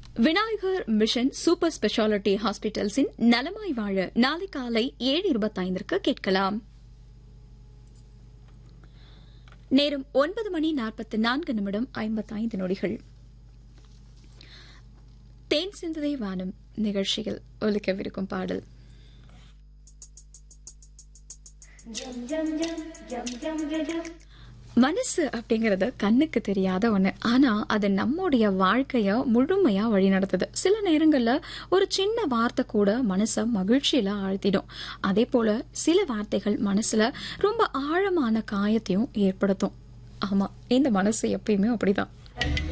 Vinayagar mission super speciality ஹாஸ்பிட்டல்ஸின் நலமாய் வாழ நாளை காலை ஏழு இருபத்தைந்திற்கு கேட்கலாம் நேரம் ஒன்பது மணி நாற்பத்தி நான்கு நிமிடம் ஐம்பத்தைந்து நொடிகள் தேன் சிந்ததை வானம் நிகழ்ச்சியில் ஒலிக்கவிருக்கும் பாடல் மனசு அப்படிங்கறது கண்ணுக்கு தெரியாத ஒண்ணு ஆனா அது நம்முடைய வாழ்க்கைய முழுமையா வழிநடத்துது சில நேரங்கள்ல ஒரு சின்ன வார்த்தை கூட மனச மகிழ்ச்சியில ஆழ்த்திடும் அதே போல சில வார்த்தைகள் மனசுல ரொம்ப ஆழமான காயத்தையும் ஏற்படுத்தும் ஆமா இந்த மனசு எப்பயுமே அப்படிதான்